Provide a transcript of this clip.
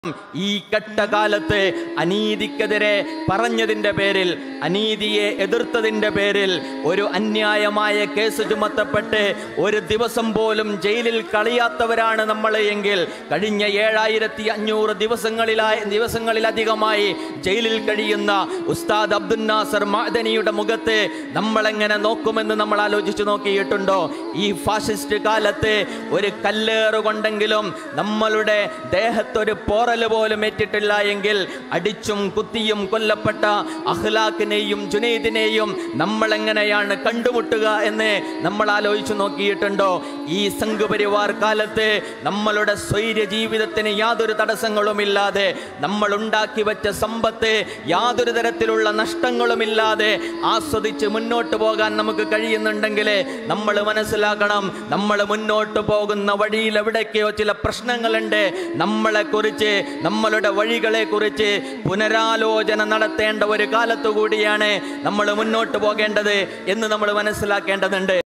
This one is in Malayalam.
ഈ കെട്ടകാലത്ത് അനീതിക്കെതിരെ പറഞ്ഞതിന്റെ പേരിൽ അനീതിയെ എതിർത്തതിന്റെ പേരിൽ ഒരു അന്യായമായ കേസ് ചുമത്തപ്പെട്ട് ഒരു ദിവസം പോലും ജയിലിൽ കളിയാത്തവരാണ് നമ്മൾ എങ്കിൽ കഴിഞ്ഞ ഏഴായിരത്തി അഞ്ഞൂറ് ദിവസങ്ങളിലായി ദിവസങ്ങളിലധികമായി ജയിലിൽ കഴിയുന്ന ഉസ്താദ് അബ്ദുൽ നാസർ മഅദനിയുടെ മുഖത്ത് നമ്മളെങ്ങനെ നോക്കുമെന്ന് നമ്മൾ ആലോചിച്ചു നോക്കിയിട്ടുണ്ടോ ഈ ഫാഷിസ്റ്റ് കാലത്ത് ഒരു കല്ലേറ് കൊണ്ടെങ്കിലും നമ്മളുടെ ദേഹത്തൊരു പോറൽ പോലും ഏറ്റിട്ടില്ല എങ്കിൽ അടിച്ചും കുത്തിയും കൊല്ലപ്പെട്ട അഖ്ലാഖിനെയും ജുനൈദിനെയും നമ്മൾ എങ്ങനെയാണ് കണ്ടുമുട്ടുക എന്ന് നമ്മൾ ആലോചിച്ചു നോക്കിയിട്ടുണ്ടോ ഈ സംഘപരിവാർ കാലത്ത് നമ്മളുടെ സ്വൈര്യ ജീവിതത്തിന് യാതൊരു തടസ്സങ്ങളുമില്ലാതെ നമ്മൾ ഉണ്ടാക്കി വെച്ച സമ്പത്ത് യാതൊരു തരത്തിലുള്ള നഷ്ടങ്ങളുമില്ലാതെ ആസ്വദിച്ച് മുന്നോട്ട് പോകാൻ നമുക്ക് കഴിയുന്നുണ്ടെങ്കിൽ നമ്മൾ മനസ്സിലാക്കണം നമ്മൾ മുന്നോട്ട് പോകുന്ന വഴിയിൽ എവിടേക്കോ ചില പ്രശ്നങ്ങളുണ്ട് നമ്മളെ കുറിച്ച് നമ്മളുടെ വഴികളെ കുറിച്ച് പുനരാലോചന നടത്തേണ്ട ഒരു കാലത്തു കൂടിയാണ് നമ്മൾ മുന്നോട്ട് പോകേണ്ടത് എന്ന് നമ്മൾ മനസ്സിലാക്കേണ്ടതുണ്ട്